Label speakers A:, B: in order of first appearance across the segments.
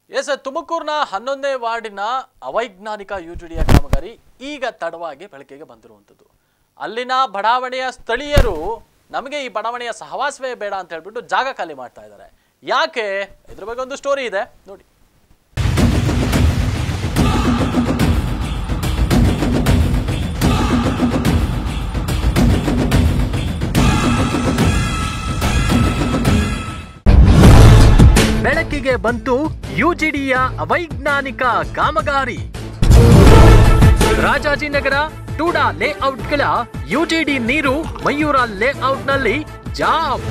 A: S ತುಮಕೂರಿನ ಹನ್ನೊಂದನೇ ವಾರ್ಡಿನ ಅವೈಜ್ಞಾನಿಕ ಯುಜಿಡಿಯ ಕಾಮಗಾರಿ ಈಗ ತಡವಾಗಿ ಬೆಳಕಿಗೆ ಬಂದಿರುವಂಥದ್ದು ಅಲ್ಲಿನ ಬಡಾವಣೆಯ ಸ್ಥಳೀಯರು ನಮಗೆ ಈ ಬಡಾವಣೆಯ ಸಹವಾಸವೇ ಬೇಡ ಅಂತ ಹೇಳ್ಬಿಟ್ಟು ಜಾಗ ಖಾಲಿ ಮಾಡ್ತಾ ಇದ್ದಾರೆ ಯಾಕೆ ಇದ್ರ ಬಗ್ಗೆ ಒಂದು ಸ್ಟೋರಿ ಇದೆ ನೋಡಿ ಬೆಳಕಿಗೆ ಬಂತು ಯುಜಿಡಿಯ ಅವೈಜ್ಞಾನಿಕ ಕಾಮಗಾರಿ ರಾಜಾಜಿನಗರ ಟೂಡಾ ಲೇಔಟ್ಗಳ ಯುಜಿಡಿ ನೀರು ಮಯೂರ ಲೇಔಟ್ನಲ್ಲಿ ಜಾಮ್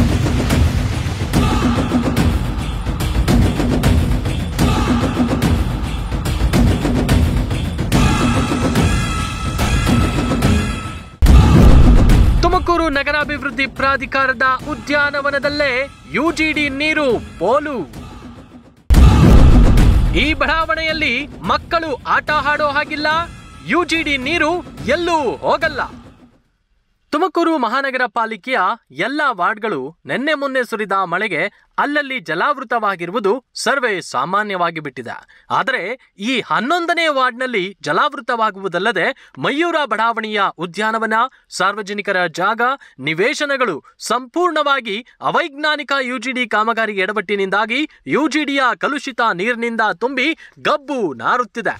A: ತುಮಕೂರು ನಗರಾಭಿವೃದ್ಧಿ ಪ್ರಾಧಿಕಾರದ ಉದ್ಯಾನವನದಲ್ಲೇ ಯುಜಿಡಿ ನೀರು ಪೋಲು ಈ ಬಡಾವಣೆಯಲ್ಲಿ ಮಕ್ಕಳು ಆಟ ಆಡೋ ಹಾಗಿಲ್ಲ ಯುಜಿಡಿ ನೀರು ಎಲ್ಲೂ ಹೋಗಲ್ಲ ತುಮಕೂರು ಮಹಾನಗರ ಪಾಲಿಕೆಯ ಎಲ್ಲ ವಾರ್ಡ್ಗಳು ನಿನ್ನೆ ಮೊನ್ನೆ ಸುರಿದ ಮಳೆಗೆ ಅಲ್ಲಲ್ಲಿ ಜಲಾವೃತವಾಗಿರುವುದು ಸರ್ವೇ ಸಾಮಾನ್ಯವಾಗಿ ಬಿಟ್ಟಿದೆ ಆದರೆ ಈ ಹನ್ನೊಂದನೇ ವಾರ್ಡ್ನಲ್ಲಿ ಜಲಾವೃತವಾಗುವುದಲ್ಲದೆ ಮಯೂರ ಬಡಾವಣೆಯ ಉದ್ಯಾನವನ ಸಾರ್ವಜನಿಕರ ಜಾಗ ನಿವೇಶನಗಳು ಸಂಪೂರ್ಣವಾಗಿ ಅವೈಜ್ಞಾನಿಕ ಯುಜಿಡಿ ಕಾಮಗಾರಿ ಎಡವಟ್ಟಿನಿಂದಾಗಿ ಯುಜಿಡಿಯ ಕಲುಷಿತ ನೀರಿನಿಂದ ತುಂಬಿ ಗಬ್ಬು ನಾರುತ್ತಿದೆ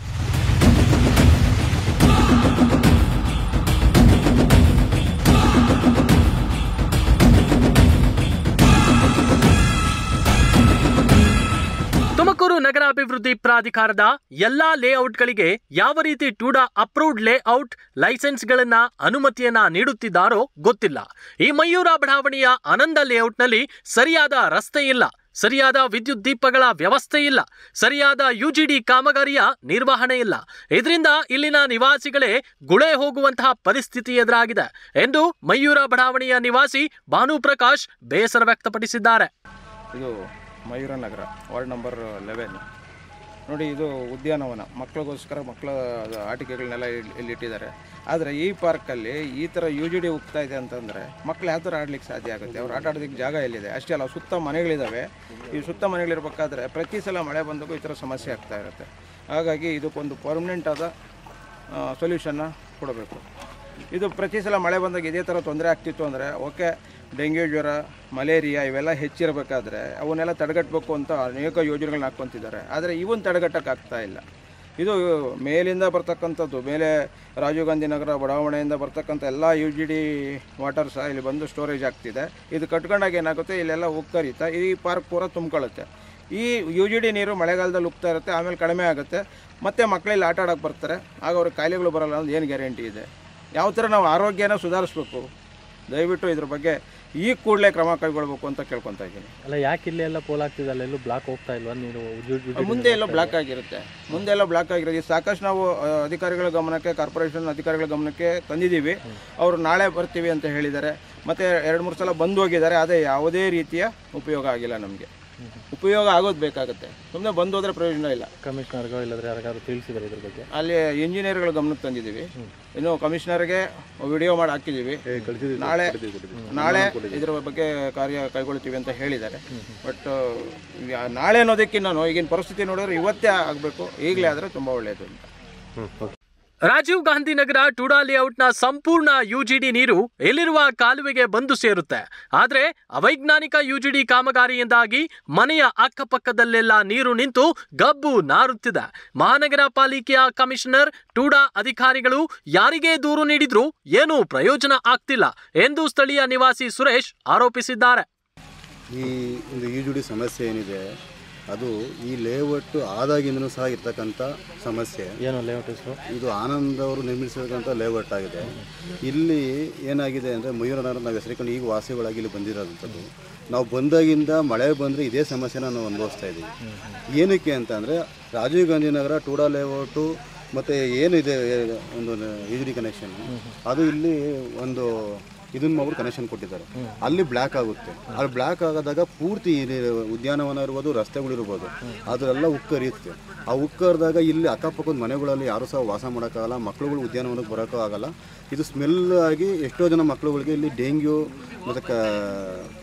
A: ತುಮಕೂರು ನಗರಾಭಿವೃದ್ಧಿ ಪ್ರಾಧಿಕಾರದ ಎಲ್ಲಾ ಲೇಔಟ್ಗಳಿಗೆ ಯಾವ ರೀತಿ ಟೂಡಾ ಅಪ್ರೂವ್ಡ್ ಲೇಔಟ್ ಲೈಸೆನ್ಸ್ಗಳನ್ನ ಅನುಮತಿಯನ್ನ ನೀಡುತ್ತಿದ್ದಾರೋ ಗೊತ್ತಿಲ್ಲ ಈ ಮಯೂರ ಬಡಾವಣೆಯ ಆನಂದ ಲೇಔಟ್ನಲ್ಲಿ ಸರಿಯಾದ ರಸ್ತೆ ಇಲ್ಲ ಸರಿಯಾದ ವಿದ್ಯುತ್ ದೀಪಗಳ ವ್ಯವಸ್ಥೆ ಇಲ್ಲ ಸರಿಯಾದ ಯುಜಿಡಿ ಕಾಮಗಾರಿಯ ನಿರ್ವಹಣೆ ಇಲ್ಲ ಇದರಿಂದ ಇಲ್ಲಿನ ನಿವಾಸಿಗಳೇ ಗುಳೆ ಹೋಗುವಂತಹ ಪರಿಸ್ಥಿತಿ ಎದುರಾಗಿದೆ ಎಂದು ಮಯೂರ ಬಡಾವಣೆಯ ನಿವಾಸಿ ಭಾನುಪ್ರಕಾಶ್ ಬೇಸರ ವ್ಯಕ್ತಪಡಿಸಿದ್ದಾರೆ
B: ಇದು Mayura Nagar ward number eleven ನೋಡಿ ಇದು ಉದ್ಯಾನವನ ಮಕ್ಕಳಿಗೋಸ್ಕರ ಮಕ್ಕಳ ಆಟಿಕೆಗಳನ್ನೆಲ್ಲ ಇಲ್ಲಿ ಇಲ್ಲಿ ಇಟ್ಟಿದ್ದಾರೆ ಆದರೆ ಈ ಪಾರ್ಕಲ್ಲಿ ಈ ಥರ ಯು ಜಿ ಡಿ ಹೋಗ್ತಾ ಇದೆ ಅಂತಂದರೆ ಮಕ್ಳು ಯಾವ ಥರ ಆಡ್ಲಿಕ್ಕೆ ಸಾಧ್ಯ ಆಗುತ್ತೆ ಅವ್ರು ಆಟ ಆಡೋದಕ್ಕೆ ಜಾಗ ಎಲ್ಲಿದೆ ಅಷ್ಟೇ ಅಲ್ಲ ಸುತ್ತ ಮನೆಗಳಿದ್ದಾವೆ ಈ ಸುತ್ತ ಮನೆಗಳಿರ್ಬೇಕಾದ್ರೆ ಪ್ರತಿ ಸಲ ಮಳೆ ಬಂದಾಗೂ ಈ ಥರ ಸಮಸ್ಯೆ ಆಗ್ತಾ ಇರುತ್ತೆ ಹಾಗಾಗಿ ಇದಕ್ಕೊಂದು ಪರ್ಮನೆಂಟ್ ಆದ ಸೊಲ್ಯೂಷನ್ನ ಕೊಡಬೇಕು ಇದು ಪ್ರತಿ ಸಲ ಮಳೆ ಬಂದಾಗ ಇದೇ ಥರ ತೊಂದರೆ ಆಗ್ತಿತ್ತು ಅಂದರೆ ಓಕೆ ಡೆಂಗ್ಯೂ ಜ್ವರ ಮಲೇರಿಯಾ ಇವೆಲ್ಲ ಹೆಚ್ಚಿರಬೇಕಾದ್ರೆ ಅವನ್ನೆಲ್ಲ ತಡೆಗಟ್ಟಬೇಕು ಅಂತ ಅನೇಕ ಯೋಜನೆಗಳನ್ನ ಹಾಕ್ಕೊಂತಿದ್ದಾರೆ ಆದರೆ ಇವನ್ ತಡೆಗಟ್ಟಕ್ಕಾಗ್ತಾ ಇಲ್ಲ ಇದು ಮೇಲಿಂದ ಬರ್ತಕ್ಕಂಥದ್ದು ಮೇಲೆ ರಾಜೀವ್ ಗಾಂಧಿ ನಗರ ಬಡಾವಣೆಯಿಂದ ಬರ್ತಕ್ಕಂಥ ಎಲ್ಲ ಯು ಜಿ ಡಿ ವಾಟರ್ ಸಹ ಇಲ್ಲಿ ಬಂದು ಸ್ಟೋರೇಜ್ ಆಗ್ತಿದೆ ಇದು ಕಟ್ಕೊಂಡಾಗ ಏನಾಗುತ್ತೆ ಇಲ್ಲೆಲ್ಲ ಉಕ್ಕರಿತಾ ಈ ಪಾರ್ಕ್ ಪೂರ ತುಂಬ್ಕೊಳ್ಳುತ್ತೆ ಈ ಯು ಜಿ ಡಿ ನೀರು ಮಳೆಗಾಲದಲ್ಲಿ ಉಗ್ತಾ ಇರುತ್ತೆ ಆಮೇಲೆ ಕಡಿಮೆ ಆಗುತ್ತೆ ಮತ್ತೆ ಮಕ್ಕಳಲ್ಲಿ ಆಟ ಆಡೋಕ್ಕೆ ಬರ್ತಾರೆ ಆಗ ಅವ್ರಿಗೆ ಕಾಯಿಲೆಗಳು ಬರಲ್ಲ ಅಂತ ಏನು ಗ್ಯಾರಂಟಿ ಇದೆ ಯಾವ ಥರ ನಾವು ಆರೋಗ್ಯನ ಸುಧಾರಿಸ್ಬೇಕು ದಯವಿಟ್ಟು ಇದ್ರ ಬಗ್ಗೆ ಈ ಕೂಡಲೇ ಕ್ರಮ ಕೈಗೊಳ್ಬೇಕು ಅಂತ ಕೇಳ್ಕೊತಾ ಇದ್ದೀನಿ
C: ಅಲ್ಲ ಯಾಕೆ ಇಲ್ಲಿ ಎಲ್ಲ ಪೋಲ್ ಆಗ್ತಿದೆ ಅಲ್ಲೆಲ್ಲೂ ಬ್ಲಾಕ್ ಹೋಗ್ತಾ ಇಲ್ವಾ ನೀರು ಉಜ್ಜು- ಉಜ್ಜು-
B: ಮುಂದೆ ಎಲ್ಲ ಬ್ಲಾಕ್ ಆಗಿರುತ್ತೆ ಮುಂದೆ ಎಲ್ಲ ಬ್ಲಾಕ್ ಆಗಿರುತ್ತೆ ಸಾಕಷ್ಟು ನಾವು ಆ, ಅಧಿಕಾರಿಗಳ ಗಮನಕ್ಕೆ ಕಾರ್ಪೊರೇಷನ್ ಅಧಿಕಾರಿಗಳ ಗಮನಕ್ಕೆ ತಂದಿದ್ದೀವಿ ಅವರು ನಾಳೆ ಬರ್ತೀವಿ ಅಂತ ಹೇಳಿದ್ದಾರೆ ಮತ್ತೆ ಎರಡು ಮೂರು ಸಲ ಬಂದು ಹೋಗಿದ್ದಾರೆ ಅದೇ ಯಾವುದೇ ರೀತಿಯ ಉಪಯೋಗ ಆಗಿಲ್ಲ ನಮಗೆ ಉಪಯೋಗ ಆಗೋದು ಬೇಕಾಗುತ್ತೆ ಸುಮ್ಮನೆ ಬಂದು ಹೋದ್ರೆ ಪ್ರಯೋಜನ ಇಲ್ಲ
C: ಕಮಿಷನರ್ಗೋ ಇಲ್ಲದ್ರೆ ಯಾರಿಗಾದ್ರು ತಿಳಿಸಿದ್ದಾರೆ ಇದ್ರ ಬಗ್ಗೆ
B: ಅಲ್ಲಿ ಇಂಜಿನಿಯರ್ಗಳ ಗಮನಕ್ಕೆ ತಂದಿದ್ದೀವಿ ಇನ್ನು ಕಮಿಷನರ್ಗೆ ವಿಡಿಯೋ ಮಾಡಿ ಹಾಕಿದ್ದೀವಿ ನಾಳೆ ನಾಳೆ ಇದ್ರ ಬಗ್ಗೆ ಕಾರ್ಯ ಕೈಗೊಳ್ತೀವಿ ಅಂತ ಹೇಳಿದ್ದಾರೆ ಬಟ್ ನಾಳೆ ಅನ್ನೋದಕ್ಕಿಂತ ಈಗಿನ ಪರಿಸ್ಥಿತಿ ನೋಡಿದ್ರೆ ಇವತ್ತೇ ಆಗಬೇಕು ಈಗಲೇ ಆದರೆ ತುಂಬ ಒಳ್ಳೆಯದು ಅಂತ
A: ರಾಜೀವ್ ಗಾಂಧಿ ನಗರ ಟೂಡಾ ಲೇಔಟ್ನ ಸಂಪೂರ್ಣ ಯುಜಿಡಿ ನೀರು ಇಲ್ಲಿರುವ ಕಾಲುವೆಗೆ ಬಂದು ಸೇರುತ್ತೆ ಆದರೆ ಅವೈಜ್ಞಾನಿಕ ಯುಜಿಡಿ ಕಾಮಗಾರಿಯಿಂದಾಗಿ ಮನೆಯ ಅಕ್ಕಪಕ್ಕದಲ್ಲೆಲ್ಲ ನೀರು ನಿಂತು ಗಬ್ಬು ನಾರುತ್ತಿದೆ ಮಹಾನಗರ ಪಾಲಿಕೆಯ ಕಮಿಷನರ್ ಟೂಡಾ ಅಧಿಕಾರಿಗಳು ಯಾರಿಗೇ ದೂರು ನೀಡಿದ್ರೂ ಏನೂ ಪ್ರಯೋಜನ ಆಗ್ತಿಲ್ಲ ಎಂದು ಸ್ಥಳೀಯ ನಿವಾಸಿ ಸುರೇಶ್ ಆರೋಪಿಸಿದ್ದಾರೆ
D: ಈ ಒಂದು ಈಜುಡಿ ಸಮಸ್ಯೆ ಏನಿದೆ ಅದು ಈ ಲೇಔಟ್ ಆದಾಗಿಂದನೂ ಸಹ ಇರ್ತಕ್ಕಂಥ ಸಮಸ್ಯೆ
C: ಏನು ಲೇಔಟ್ ಹೆಸರು
D: ಇದು ಆನಂದ್ ಅವರು ನಿರ್ಮಿಸಿರ್ತಕ್ಕಂಥ ಲೇಔಟ್ ಆಗಿದೆ ಇಲ್ಲಿ ಏನಾಗಿದೆ ಅಂದರೆ ಮಯೂರನಗರ ನಾವು ಹೆಸರಿಕೊಂಡು ಈಗ ವಾಸಿಗಳಾಗಿ ಇಲ್ಲಿ ಬಂದಿರೋದಂಥದ್ದು ನಾವು ಬಂದಾಗಿಂದ ಮಳೆ ಬಂದರೆ ಇದೇ ಸಮಸ್ಯೆನ ನಾವು ಅನುಭವಿಸ್ತಾ ಇದ್ದೀವಿ ಏನಕ್ಕೆ ಅಂತ ಅಂದರೆ ರಾಜೀವ್ ಗಾಂಧಿ ನಗರ ಟೂಡಾ ಲೇಔಟು ಮತ್ತು ಏನಿದೆ ಒಂದು ಈಜುಡಿ ಕನೆಕ್ಷನ್ ಅದು ಇಲ್ಲಿ ಒಂದು ಇದನ್ನ ಮಾಡ್ಬಿಟ್ಟು ಕನೆಕ್ಷನ್ ಕೊಟ್ಟಿದ್ದಾರೆ ಅಲ್ಲಿ ಬ್ಲ್ಯಾಕ್ ಆಗುತ್ತೆ ಅಲ್ಲಿ ಬ್ಲ್ಯಾಕ್ ಆಗೋದಾಗ ಪೂರ್ತಿ ಇಲ್ಲಿ ಉದ್ಯಾನವನ ಇರ್ಬೋದು ರಸ್ತೆಗಳಿರ್ಬೋದು ಅದರೆಲ್ಲ ಉಕ್ಕರಿಯುತ್ತೆ ಆ ಉಕ್ಕರಿದಾಗ ಇಲ್ಲಿ ಅಕ್ಕಪಕ್ಕದ ಮನೆಗಳಲ್ಲಿ ಯಾರೂ ಸಹ ವಾಸ ಮಾಡೋಕ್ಕಾಗಲ್ಲ ಮಕ್ಳುಗಳು ಉದ್ಯಾನವನಕ್ಕೆ ಬರೋಕ್ಕೂ ಆಗಲ್ಲ ಇದು ಸ್ಮೆಲ್ ಆಗಿ ಎಷ್ಟೋ ಜನ ಮಕ್ಳುಗಳಿಗೆ ಇಲ್ಲಿ ಡೆಂಗ್ಯೂ ಮತ್ತು ಕ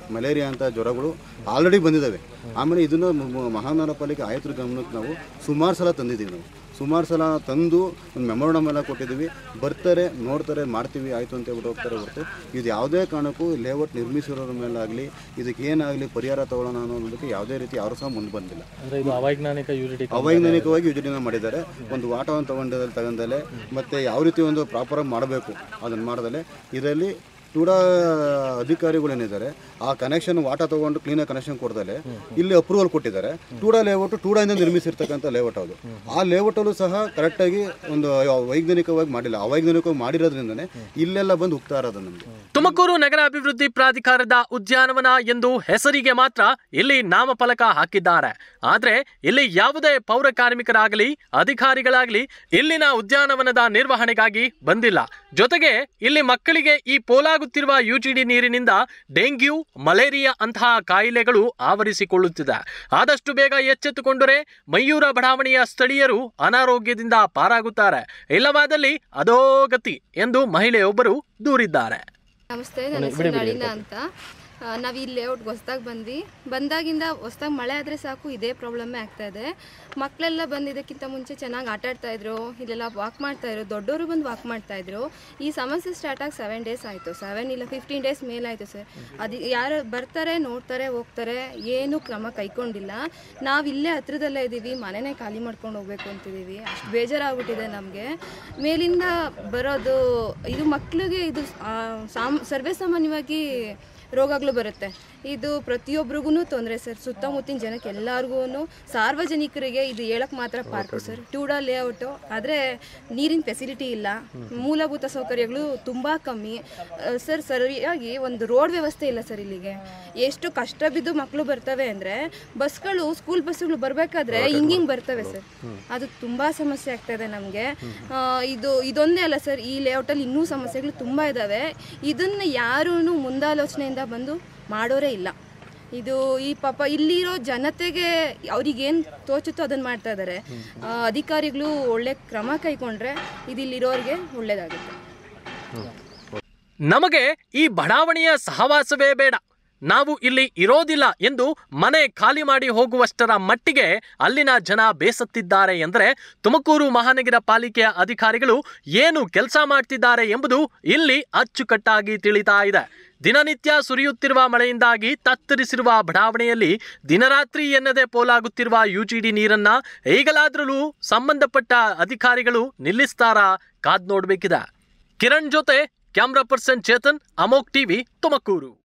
D: ಮಲೇರಿಯಾ ಅಂತ ಜ್ವರಗಳು ಆಲ್ರೆಡಿ ಬಂದಿದ್ದಾವೆ ಆಮೇಲೆ ಇದನ್ನು ಮ- ಮ- ಮಹಾನಗರ ಪಾಲಿಕೆ ಆಯುಕ್ತರ ಗಮನಕ್ಕೆ ನಾವು ಸುಮಾರು ಸಲ ತಂದಿದ್ದೀವಿ ನಾವು ಸುಮಾರು ಸಲ ತಂದು ಒಂದು ಮೆಮೊರಂಡಮ್ ಎಲ್ಲ ಕೊಟ್ಟಿದ್ದೀವಿ ಬರ್ತಾರೆ ನೋಡ್ತಾರೆ ಮಾಡ್ತೀವಿ ಆಯಿತು ಅಂತ ಹೇಳ್ಬಿಟ್ಟು ಹೋಗ್ತಾರೆ ಹೊರತು ಇದು ಯಾವುದೇ ಕಾರಣಕ್ಕೂ ಲೇಔಟ್ ನಿರ್ಮಿಸಿರೋರ ಮೇಲಾಗಲಿ ಇದಕ್ಕೆ ಏನಾಗಲಿ ಪರಿಹಾರ ತಗೊಳ್ಳೋಣ ಅನ್ನೋದಕ್ಕೆ ಯಾವುದೇ ರೀತಿ ಯಾರು ಸಹ ಮುಂದೆ ಬಂದಿಲ್ಲ
C: ಅಂದ್ರೆ ಇದು ಅವೈಜ್ಞಾನಿಕ ಯುಜಿಡಿ
D: ಅವೈಜ್ಞಾನಿಕವಾಗಿ ಯೋಜನೆ ಮಾಡಿದ್ದಾರೆ ಒಂದು ವಾಟವನ್ನು ತಗೊಂಡಲ್ಲಿ ತಗೊಂಡಲೆ ಮತ್ತು ಯಾವ ರೀತಿ ಒಂದು ಪ್ರಾಪರಾಗಿ ಮಾಡಬೇಕು ಅದನ್ನು ಮಾಡ್ದಲೆ ಇದರಲ್ಲಿ ಟೂಡಾ ಅಧಿಕಾರಿಗಳೇನಿದ್ದಾರೆ ಆ ಕನೆಕ್ಷನ್ ವಾಟ ತಗೊಂಡು ಕ್ಲೀನಾಗಿ ಕನೆಕ್ಷನ್ ಕೊಡ್ದಲೆ ಇಲ್ಲಿ ಅಪ್ರೂವಲ್ ಕೊಟ್ಟಿದ್ದಾರೆ ಟೂಡಾ ಲೇಔಟ್ ಟೂಡಾಯಿಂದ ನಿರ್ಮಿಸಿರ್ತಕ್ಕಂಥ ಲೇಔಟ್ ಅದು ಆ ಲೇಔಟಲ್ಲೂ ಸಹ ಕರೆಕ್ಟಾಗಿ ಒಂದು ವೈಜ್ಞಾನಿಕವಾಗಿ ಮಾಡಿಲ್ಲ ಅವೈಜ್ಞಾನಿಕವಾಗಿ ಮಾಡಿರೋದ್ರಿಂದನೇ ಇಲ್ಲೆಲ್ಲ ಬಂದು ಹೋಗ್ತಾ ಇರೋದು ನಮಗೆ
A: ತುಮಕೂರು ನಗರ ಅಭಿವೃದ್ಧಿ ಪ್ರಾಧಿಕಾರದ ಉದ್ಯಾನವನ ಎಂದು ಹೆಸರಿಗೆ ಮಾತ್ರ ಇಲ್ಲಿ ನಾಮಫಲಕ ಹಾಕಿದ್ದಾರೆ ಆದ್ರೆ ಇಲ್ಲಿ ಯಾವುದೇ ಪೌರ ಕಾರ್ಮಿಕರಾಗಲಿ ಅಧಿಕಾರಿಗಳಾಗಲಿ ಇಲ್ಲಿನ ಉದ್ಯಾನವನದ ನಿರ್ವಹಣೆಗಾಗಿ ಬಂದಿಲ್ಲ ಜೊತೆಗೆ ಇಲ್ಲಿ ಮಕ್ಕಳಿಗೆ ಈ ಪೋಲಾಗುತ್ತಿರುವ ಯುಜಿಡಿ ನೀರಿನಿಂದ ಡೆಂಗ್ಯೂ ಮಲೇರಿಯಾ ಅಂತಹ ಕಾಯಿಲೆಗಳು ಆವರಿಸಿಕೊಳ್ಳುತ್ತಿದೆ ಆದಷ್ಟು ಬೇಗ ಎಚ್ಚೆತ್ತುಕೊಂಡರೆ ಮಯೂರ ಬಡಾವಣೆಯ ಸ್ಥಳೀಯರು ಅನಾರೋಗ್ಯದಿಂದ ಪಾರಾಗುತ್ತಾರೆ ಇಲ್ಲವಾದಲ್ಲಿ ಅದೋ ಗತಿ ಎಂದು ಮಹಿಳೆಯೊಬ್ಬರು ದೂರಿದ್ದಾರೆ
E: ನಮಸ್ತೆ ನನ್ನ ಹೆಸರು ನಳಿನ ಅಂತ ಆ, ನಾವು ಈ ಲೇಔಟ್ಗೆ ಹೊಸ್ದಾಗಿ ಬಂದ್ವಿ ಬಂದಾಗಿಂದ ಹೊಸ್ದಾಗಿ ಮಳೆ ಆದರೆ ಸಾಕು ಇದೇ ಪ್ರಾಬ್ಲಮ್ಮೇ ಆಗ್ತಾ ಇದೆ ಮಕ್ಕಳೆಲ್ಲ ಬಂದು ಇದಕ್ಕಿಂತ ಮುಂಚೆ ಚೆನ್ನಾಗಿ ಆಟ ಆಡ್ತಾ ಇದ್ರು ಇಲ್ಲೆಲ್ಲ ವಾಕ್ ಮಾಡ್ತಾ ಇದ್ರು ದೊಡ್ಡವರು ಬಂದು ವಾಕ್ ಮಾಡ್ತಾ ಇದ್ರು ಈ ಸಮಸ್ಯೆ ಸ್ಟಾರ್ಟ್ ಆಗಿ ಸೆವೆನ್ ಡೇಸ್ ಆಯಿತು ಸೆವೆನ್ ಇಲ್ಲ ಫಿಫ್ಟೀನ್ ಡೇಸ್ ಮೇಲಾಯಿತು ಸರ್ ಅದು ಯಾರು ಬರ್ತಾರೆ ನೋಡ್ತಾರೆ ಹೋಗ್ತಾರೆ ಏನು ಕ್ರಮ ಕೈಗೊಂಡಿಲ್ಲ ನಾವು ಇಲ್ಲೇ ಹತ್ರದಲ್ಲೇ ಇದ್ದೀವಿ ಮನೆನೇ ಖಾಲಿ ಮಾಡ್ಕೊಂಡು ಹೋಗ್ಬೇಕು ಅಂತಿದ್ದೀವಿ ಅಷ್ಟು ಬೇಜಾರಾಗ್ಬಿಟ್ಟಿದೆ ನಮಗೆ ಮೇಲಿಂದ ಬರೋದು ಇದು ಮಕ್ಕಳಿಗೆ ಇದು ಆ, ಸಾಮ್ ಸರ್ವೇ ಸಾಮಾನ್ಯವಾಗಿ ರೋಗಗಳು ಬರುತ್ತೆ ಇದು ಪ್ರತಿಯೊಬ್ಬರಿಗೂ ತೊಂದರೆ ಸರ್ ಸುತ್ತಮುತ್ತಿನ ಜನಕ್ಕೆ ಎಲ್ಲರಿಗೂ ಸಾರ್ವಜನಿಕರಿಗೆ ಇದು ಹೇಳಕ್ ಮಾತ್ರ ಪಾರ್ಕು ಸರ್ ಟೂಡಾ ಲೇಔಟು ಆದರೆ ನೀರಿನ ಫೆಸಿಲಿಟಿ ಇಲ್ಲ ಮೂಲಭೂತ ಸೌಕರ್ಯಗಳು ತುಂಬ ಕಮ್ಮಿ ಆ, ಸರ್ ಸರಿಯಾಗಿ ಒಂದು ರೋಡ್ ವ್ಯವಸ್ಥೆ ಇಲ್ಲ ಸರ್ ಇಲ್ಲಿಗೆ ಎಷ್ಟು ಕಷ್ಟ ಬಿದ್ದು ಮಕ್ಕಳು ಬರ್ತವೆ ಅಂದರೆ ಬಸ್ಗಳು ಸ್ಕೂಲ್ ಬಸ್ಗಳು ಬರಬೇಕಾದ್ರೆ ಹಿಂಗಿಂಗ್ ಬರ್ತವೆ ಸರ್ ಅದು ತುಂಬ ಸಮಸ್ಯೆ ಆಗ್ತಾ ಇದೆ ನಮಗೆ ಇದು ಇದೊಂದೇ ಅಲ್ಲ ಸರ್ ಈ ಲೇಔಟಲ್ಲಿ ಇನ್ನೂ ಸಮಸ್ಯೆಗಳು ತುಂಬ ಇದ್ದಾವೆ ಇದನ್ನು ಯಾರೂ ಮುಂದಾಲೋಚನೆಯಿಂದ ಬಂದು ಮಾಡೋರೇ ಇಲ್ಲ ಇದು ಈ ಪಾಪ ಇಲ್ಲಿರೋ ಜನತೆಗೆ ಅವ್ರಿಗೇನು ತೋಚುತ್ತೋ ಅದನ್ನು ಮಾಡ್ತಾ ಇದ್ದಾರೆ ಆ, ಅಧಿಕಾರಿಗಳು ಒಳ್ಳೆ ಕ್ರಮ ಕೈಗೊಂಡ್ರೆ ಇದು ಇಲ್ಲಿರೋರಿಗೆ ಒಳ್ಳೇದಾಗುತ್ತೆ
A: ನಮಗೆ ಈ ಬಡಾವಣೆಯ ಸಹವಾಸವೇ ಬೇಡ ನಾವು ಇಲ್ಲಿ ಇರೋದಿಲ್ಲ ಎಂದು ಮನೆ ಖಾಲಿ ಮಾಡಿ ಹೋಗುವಷ್ಟರ ಮಟ್ಟಿಗೆ ಅಲ್ಲಿನ ಜನ ಬೇಸತ್ತಿದ್ದಾರೆ ಎಂದರೆ ತುಮಕೂರು ಮಹಾನಗರ ಪಾಲಿಕೆಯ ಅಧಿಕಾರಿಗಳು ಏನು ಕೆಲಸ ಮಾಡ್ತಿದ್ದಾರೆ ಎಂಬುದು ಇಲ್ಲಿ ಅಚ್ಚುಕಟ್ಟಾಗಿ ತಿಳಿತಾ ಇದೆ ದಿನನಿತ್ಯ ಸುರಿಯುತ್ತಿರುವ ಮಳೆಯಿಂದಾಗಿ ತತ್ತರಿಸಿರುವ ಬಡಾವಣೆಯಲ್ಲಿ ದಿನರಾತ್ರಿ ಎನ್ನದೆ ಪೋಲಾಗುತ್ತಿರುವ ಯುಜಿಡಿ ನೀರನ್ನ ಈಗಲಾದರೂ ಸಂಬಂಧಪಟ್ಟ ಅಧಿಕಾರಿಗಳು ನಿಲ್ಲಿಸ್ತಾರಾ ಕಾದ್ ನೋಡ್ಬೇಕಿದೆ ಕಿರಣ್ ಜೊತೆ ಕ್ಯಾಮ್ರಾ ಪರ್ಸನ್ ಚೇತನ್ ಅಮೋಕ್ ಟಿವಿ ತುಮಕೂರು